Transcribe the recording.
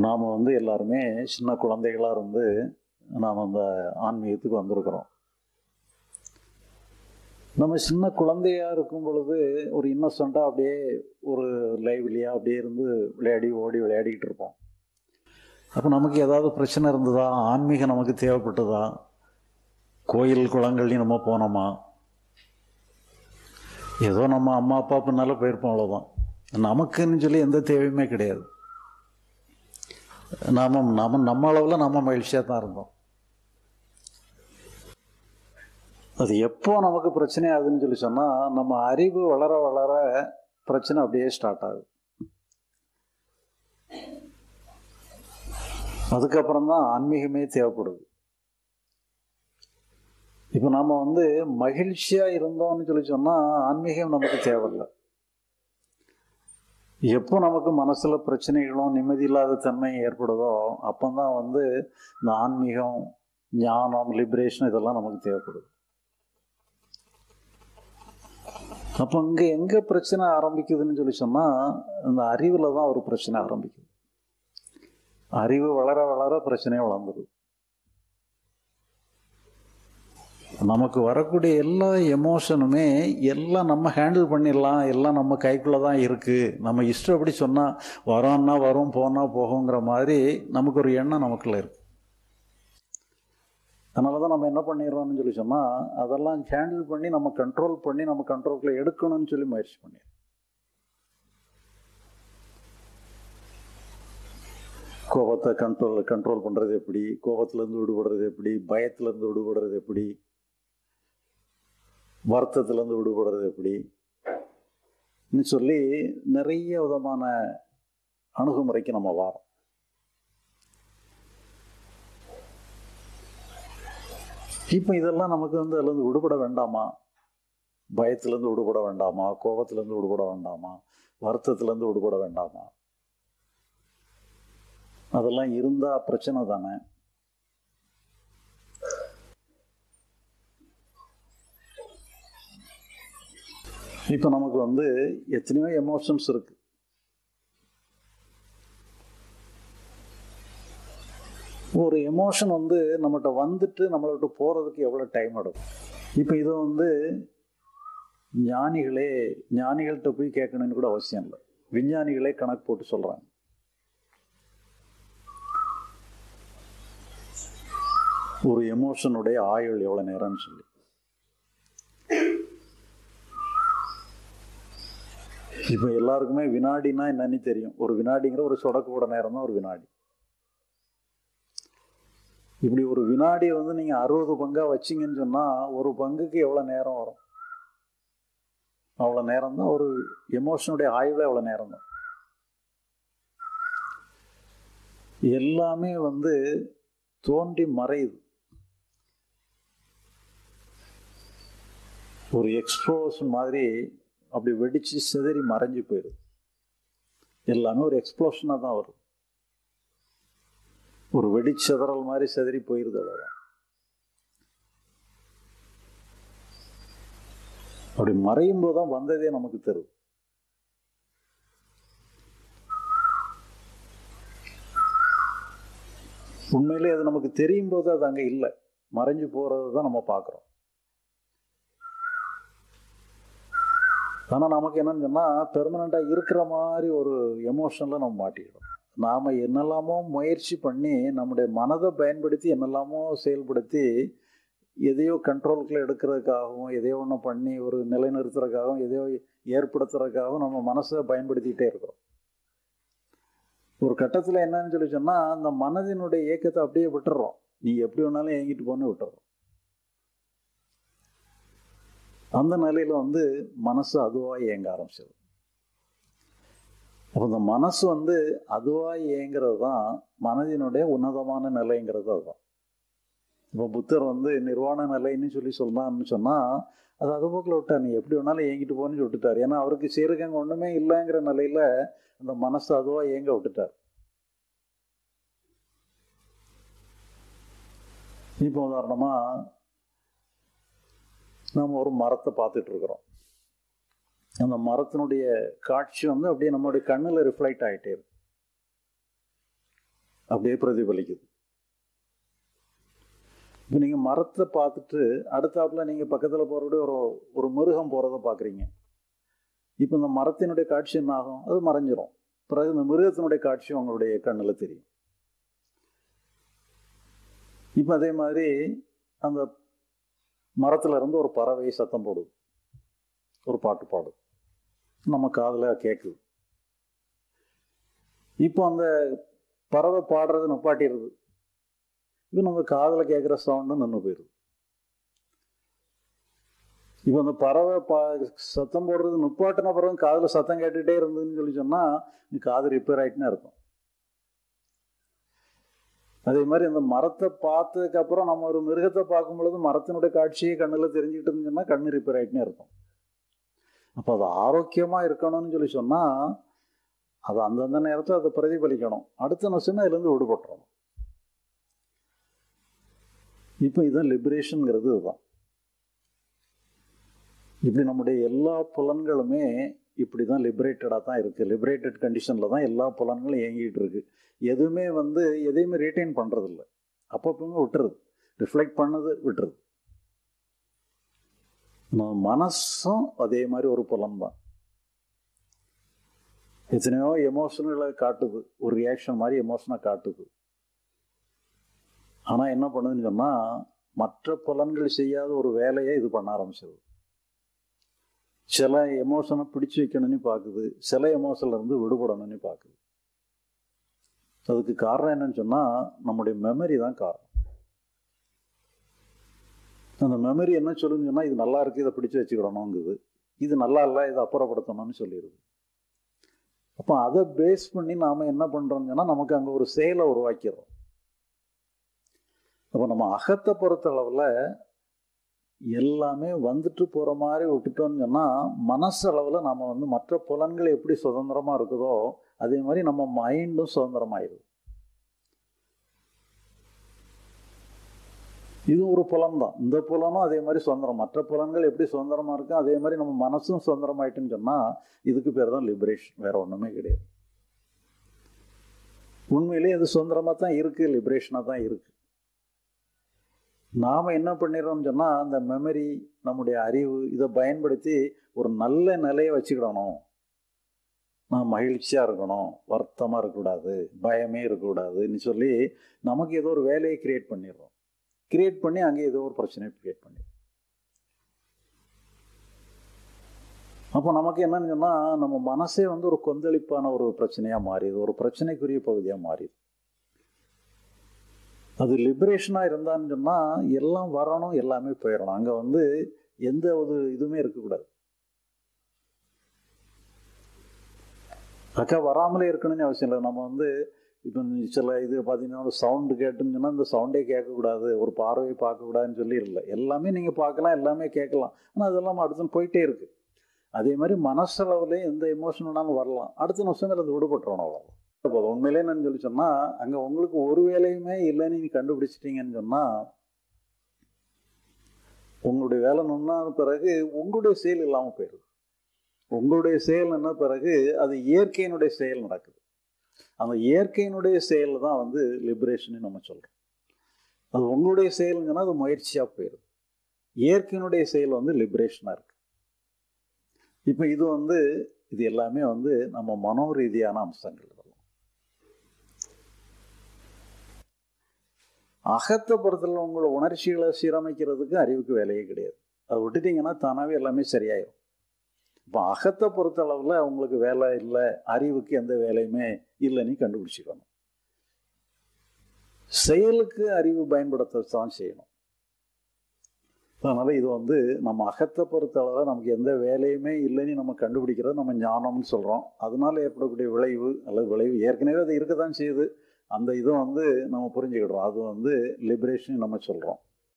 நாம் வந்து எல்லாருமே சின்ன குழந்தைகளாக இருந்து நாம் அந்த ஆன்மீகத்துக்கு வந்திருக்கிறோம் நம்ம சின்ன குழந்தையா இருக்கும் பொழுது ஒரு இன்னசென்ட்டாக அப்படியே ஒரு லைவ்லியாக அப்படியே இருந்து விளையாடி ஓடி விளையாடிக்கிட்டு இருப்போம் அப்போ நமக்கு ஏதாவது பிரச்சனை இருந்ததா ஆன்மீகம் நமக்கு தேவைப்பட்டதா கோயில் குளங்கள்லையும் நம்ம போனோமா ஏதோ நம்ம அம்மா அப்பா பின்னால போயிருப்போம் அவ்வளோதான் நமக்குன்னு சொல்லி எந்த தேவையுமே கிடையாது நாம நம்ம நம்ம அளவில் நம்ம மகிழ்ச்சியாக தான் இருந்தோம் அது எப்போ நமக்கு பிரச்சனை ஆகுதுன்னு சொல்லி சொன்னால் நம்ம அறிவு வளர வளர பிரச்சனை அப்படியே ஸ்டார்ட் ஆகுது அதுக்கப்புறம் தான் ஆன்மீகமே தேவைப்படுது இப்போ நம்ம வந்து மகிழ்ச்சியாக இருந்தோம்னு சொல்லி சொன்னால் ஆன்மீகம் நமக்கு தேவையில்லை எப்போ நமக்கு மனசில் பிரச்சனைகளும் நிம்மதி இல்லாத தன்மை ஏற்படுதோ அப்போ தான் வந்து இந்த ஆன்மீகம் ஞானம் லிபரேஷன் இதெல்லாம் நமக்கு தேவைப்படுது அப்போ இங்கே எங்கே பிரச்சனை ஆரம்பிக்குதுன்னு சொல்லி சொன்னால் இந்த அறிவில் தான் ஒரு பிரச்சனை ஆரம்பிக்குது அறிவு வளர வளர பிரச்சனையே வளர்ந்துருது நமக்கு வரக்கூடிய எல்லா எமோஷனுமே எல்லாம் நம்ம ஹேண்டில் பண்ணிடலாம் எல்லாம் நம்ம கைக்குள்ளே தான் இருக்குது நம்ம இஷ்டப்படி சொன்னால் வரோன்னா வரும் போனால் போகுங்கிற மாதிரி நமக்கு ஒரு எண்ணம் நமக்குள்ள இருக்கு அதனால தான் நம்ம என்ன பண்ணிடுறோம்னு சொல்லி சொன்னால் அதெல்லாம் ஹேண்டில் பண்ணி நம்ம கண்ட்ரோல் பண்ணி நம்ம கண்ட்ரோல்குள்ளே எடுக்கணும்னு சொல்லி முயற்சி பண்ணிடுறோம் கோபத்தை கண்ட்ரோல் கண்ட்ரோல் பண்ணுறது எப்படி கோபத்துலேருந்து விடுபடுறது எப்படி பயத்துலேருந்து விடுபடுறது எப்படி வருத்தத்துலேருந்து விடுபடுறது எப்படி சொல்லி நிறைய விதமான அணுகுமுறைக்கு நம்ம வாரோம் இப்போ இதெல்லாம் நமக்கு வந்து அதுலேருந்து விடுபட வேண்டாமா பயத்துலேருந்து விடுபட வேண்டாமா கோபத்துலேருந்து விடுபட வேண்டாமா வருத்தத்துலேருந்து விடுபட வேண்டாமா அதெல்லாம் இருந்தால் பிரச்சனை தானே இப்போ நமக்கு வந்து எத்தனையோ எமோஷன்ஸ் இருக்கு ஒரு எமோஷன் வந்து நம்மகிட்ட வந்துட்டு நம்மளை விட்டு போகிறதுக்கு எவ்வளோ டைம் எடுக்கும் இப்போ இதை வந்து ஞானிகளே ஞானிகள்கிட்ட போய் கேட்கணும்னு கூட அவசியம் இல்லை விஞ்ஞானிகளே கணக்கு போட்டு சொல்கிறாங்க ஒரு எமோஷனுடைய ஆயுள் எவ்வளோ நேரம்னு சொல்லி இப்போ எல்லாருக்குமே வினாடினா என்னன்னு தெரியும் ஒரு வினாடிங்கிற ஒரு சொடக்கு கூட நேரம் தான் ஒரு வினாடி இப்படி ஒரு வினாடியை வந்து நீங்கள் அறுபது பங்காக வச்சிங்கன்னு சொன்னால் ஒரு பங்குக்கு எவ்வளோ நேரம் வரும் அவ்வளோ நேரம் தான் ஒரு எமோஷனுடைய ஆயுளே அவ்வளோ நேரம் தான் எல்லாமே வந்து தோன்றி மறையுது ஒரு எக்ஸ்ப்ளோஷன் மாதிரி அப்படி வெடிச்சு சிதறி மறைஞ்சு போயிடுது எல்லாமே ஒரு எக்ஸ்ப்ளோஷனாக தான் வரும் ஒரு வெடிச்சிதறல் மாதிரி சிதறி போயிருது அவ்வளோதான் அப்படி மறையும் போது தான் வந்ததே நமக்கு தருது உண்மையிலே அது நமக்கு தெரியும் போது அது அங்கே இல்லை மறைஞ்சு போறது தான் நம்ம பார்க்குறோம் ஆனால் நமக்கு என்னன்னு சொன்னால் பெர்மனண்ட்டாக இருக்கிற மாதிரி ஒரு எமோஷனில் நம்ம மாட்டிக்கிறோம் நாம் என்னெல்லாமோ முயற்சி பண்ணி நம்முடைய மனதை பயன்படுத்தி என்னெல்லாமோ செயல்படுத்தி எதையோ கண்ட்ரோலுக்குள்ள எடுக்கிறதுக்காகவும் எதையோ ஒன்று பண்ணி ஒரு நிலைநிறுத்துறதுக்காகவும் எதையோ ஏற்படுத்துறதுக்காகவும் நம்ம மனசை பயன்படுத்திக்கிட்டே இருக்கிறோம் ஒரு கட்டத்தில் என்னன்னு சொல்லி சொன்னால் அந்த மனதினுடைய இயக்கத்தை அப்படியே விட்டுறோம் நீ எப்படி வேணாலும் இயங்கிட்டு போன்னு விட்டுறோம் அந்த நிலையில வந்து மனசு அதுவாக இயங்க ஆரம்பிச்சது அப்போ இந்த மனசு வந்து அதுவாக இயங்கிறது தான் மனதினுடைய உன்னதமான நிலைங்கிறது அதுதான் இப்போ புத்தர் வந்து நிர்வாண நிலைன்னு சொல்லி சொன்னான்னு சொன்னால் அது அது போக்கில் விட்டார் நீ எப்படி வேணாலும் இயங்கிட்டு போன்னு விட்டுட்டார் ஏன்னா அவருக்கு செய்கிறக்காங்க ஒன்றுமே இல்லைங்கிற நிலையில் அந்த மனசு அதுவாக இயங்க விட்டுட்டார் இப்போ உதாரணமாக நம்ம ஒரு மரத்தை பார்த்துட்டு இருக்கிறோம் அந்த மரத்தினுடைய காட்சி வந்து அப்படியே நம்மளுடைய கண்ணில் ரிஃப்ளெக்ட் ஆகிட்டே இருக்கு அப்படியே பிரதிபலிக்குது இப்போ நீங்கள் மரத்தை பார்த்துட்டு அடுத்தாப்புல நீங்கள் பக்கத்தில் போகிறபடி ஒரு ஒரு மிருகம் போகிறத பார்க்குறீங்க இப்போ இந்த மரத்தினுடைய காட்சி என்ன ஆகும் அது மறைஞ்சிரும் பிறகு இந்த மிருகத்தினுடைய காட்சி உங்களுடைய கண்ணில் தெரியும் இப்போ அதே மாதிரி அந்த மரத்துல இருந்து ஒரு பறவை சத்தம் போடுது ஒரு பாட்டு பாடுது நம்ம காதில் கேட்குது இப்போ அந்த பறவை பாடுறது நிப்பாட்டிடுது இது நம்ம காதில் கேட்குற சவுண்டு நின்று போயிடுது இப்போ அந்த பறவை பா சத்தம் போடுறது நிப்பாட்டின பிறகு காதில் சத்தம் கேட்டுகிட்டே இருந்ததுன்னு சொல்லி சொன்னால் காது ரிப்பேர் ஆகிட்டுன்னு இருக்கும் அதே மாதிரி அந்த மரத்தை பார்த்ததுக்கு அப்புறம் நம்ம ஒரு மிருகத்தை பார்க்கும் பொழுது மரத்தினுடைய காட்சியை கண்ணில் தெரிஞ்சுக்கிட்டு இருந்துச்சுன்னா கண்ணு ரிப்பேர் ஆகிட்டுனே இருக்கும் அப்போ அது ஆரோக்கியமாக இருக்கணும்னு சொல்லி சொன்னால் அது அந்தந்த நேரத்தில் அதை பிரதிபலிக்கணும் அடுத்த நிமிஷமே அதுலேருந்து விடுபட்டுறணும் இப்போ இதுதான் லிபரேஷனுங்கிறது இதுதான் இப்படி நம்முடைய எல்லா புலன்களுமே இப்படி தான் லிபரேட்டடாக தான் இருக்குது லிபரேட்டட் கண்டிஷனில் தான் எல்லா புலன்களும் இயங்கிட்டு இருக்கு எதுவுமே வந்து எதையுமே ரீட்டைன் பண்ணுறதில்ல அப்பப்போ விட்டுறது ரிஃப்ளெக்ட் பண்ணது விட்டுறது நம்ம மனசும் அதே மாதிரி ஒரு புலம் தான் எத்தனையோ எமோஷன்களை காட்டுது ஒரு ரியாக்ஷன் மாதிரி எமோஷனை காட்டுது ஆனால் என்ன பண்ணுதுன்னு சொன்னால் மற்ற புலன்கள் செய்யாத ஒரு வேலையை இது பண்ண ஆரம்பிச்சது சில எமோஷனை பிடிச்சு வைக்கணும்னு பார்க்குது சில எமோஷன்ல இருந்து விடுபடணும்னு பார்க்குது அதுக்கு காரணம் என்னன்னு சொன்னால் நம்முடைய மெமரி தான் காரணம் அந்த மெமரி என்ன சொல்லுன்னு சொன்னால் இது நல்லா இருக்கு இதை பிடிச்சு வச்சுக்கிடணுங்குது இது நல்லா இல்லை இதை அப்புறப்படுத்தணும்னு சொல்லிடுது அப்போ அதை பேஸ் பண்ணி நாம் என்ன பண்ணுறோம்னு சொன்னால் நமக்கு அங்கே ஒரு செயலை உருவாக்கிறோம் அப்போ நம்ம அகத்தை பொறுத்தளவில் எல்லாமே வந்துட்டு போகிற மாதிரி விட்டுட்டோம்னு சொன்னால் மனசளவில் நம்ம வந்து மற்ற புலன்கள் எப்படி சுதந்திரமாக இருக்குதோ அதே மாதிரி நம்ம மைண்டும் சுதந்திரமாயிருது இது ஒரு புலம் தான் இந்த புலனும் அதே மாதிரி சுதந்திரம் மற்ற புலன்கள் எப்படி சுதந்திரமாக இருக்கும் அதே மாதிரி நம்ம மனசும் சுதந்திரமாயிட்டுன்னு சொன்னால் இதுக்கு பேர் தான் லிபரேஷன் வேற ஒன்றுமே கிடையாது உண்மையிலேயே அது சுதந்திரமாக தான் இருக்குது லிபரேஷனாக தான் இருக்குது நாம் என்ன பண்ணிடுறோம்னு சொன்னால் அந்த மெமரி நம்முடைய அறிவு இதை பயன்படுத்தி ஒரு நல்ல நிலையை வச்சுக்கிடணும் நான் மகிழ்ச்சியாக இருக்கணும் வருத்தமாக இருக்கக்கூடாது பயமே இருக்கக்கூடாதுன்னு சொல்லி நமக்கு ஏதோ ஒரு வேலையை கிரியேட் பண்ணிடுறோம் கிரியேட் பண்ணி அங்கே ஏதோ ஒரு பிரச்சனையை கிரியேட் பண்ணிடுறோம் அப்போ நமக்கு என்னன்னு சொன்னால் நம்ம மனசே வந்து ஒரு கொந்தளிப்பான ஒரு பிரச்சனையாக மாறிடுது ஒரு பிரச்சனைக்குரிய பகுதியாக மாறிடுது அது லிபரேஷனாக இருந்தான்னு சொன்னால் எல்லாம் வரணும் எல்லாமே போயிடணும் அங்கே வந்து எந்த ஒரு இதுவுமே இருக்கக்கூடாது அக்கா வராமலே இருக்கணும்னு அவசியம் இல்லை நம்ம வந்து இப்போ சில இது பார்த்தீங்கன்னா ஒரு சவுண்டு கேட்டுன்னு சொன்னால் இந்த சவுண்டே கேட்கக்கூடாது ஒரு பார்வையை பார்க்கக்கூடாதுன்னு சொல்லி இல்லை எல்லாமே நீங்கள் பார்க்கலாம் எல்லாமே கேட்கலாம் ஆனால் அதெல்லாம் அடுத்து போயிட்டே இருக்கு அதே மாதிரி மனசளவுலேயும் எந்த எமோஷன் வேணாலும் வரலாம் அடுத்த நிமிஷம் அது விடுபட்டுறணும் அவ்வளோ போதும் உண்மையிலே என்னன்னு சொல்லி சொன்னால் அங்கே உங்களுக்கு ஒரு வேலையுமே இல்லைன்னு நீங்கள் கண்டுபிடிச்சிட்டீங்கன்னு சொன்னால் உங்களுடைய வேலை நொன்னான பிறகு உங்களுடைய செயல் இல்லாமல் போயிடுது உங்களுடைய செயல் என்ன பிறகு அது இயற்கையினுடைய செயல் நடக்குது அந்த இயற்கையினுடைய செயல் தான் வந்து லிபரேஷன் நம்ம சொல்கிறோம் அது உங்களுடைய செயலுங்கன்னா அது முயற்சியாக போயிடுது இயற்கையினுடைய செயல் வந்து லிபரேஷனாக இருக்கு இப்போ இது வந்து இது எல்லாமே வந்து நம்ம மனோ ரீதியான அம்சங்கள் அகத்தை பொறுத்தல உங்களோட உணர்ச்சிகளை சீரமைக்கிறதுக்கு அறிவுக்கு வேலையே கிடையாது அதை விட்டுட்டீங்கன்னா தானாகவே எல்லாமே சரியாயிடும் இப்போ அகத்தை பொறுத்தளவில் உங்களுக்கு வேலை இல்லை அறிவுக்கு எந்த வேலையுமே இல்லைன்னு கண்டுபிடிச்சிக்கணும் செயலுக்கு அறிவு பயன்படுத்தத்தான் செய்யணும் அதனால் இது வந்து நம்ம அகத்தை பொறுத்தளவில் நமக்கு எந்த வேலையுமே இல்லைன்னு நம்ம கண்டுபிடிக்கிறது நம்ம ஞானம்னு சொல்கிறோம் அதனால ஏற்படக்கூடிய விளைவு அல்லது விளைவு ஏற்கனவே அது இருக்க தான் செய்யுது அந்த இதை வந்து நம்ம புரிஞ்சுக்கிடுறோம் அது வந்து லிபரேஷன் நம்ம சொல்கிறோம்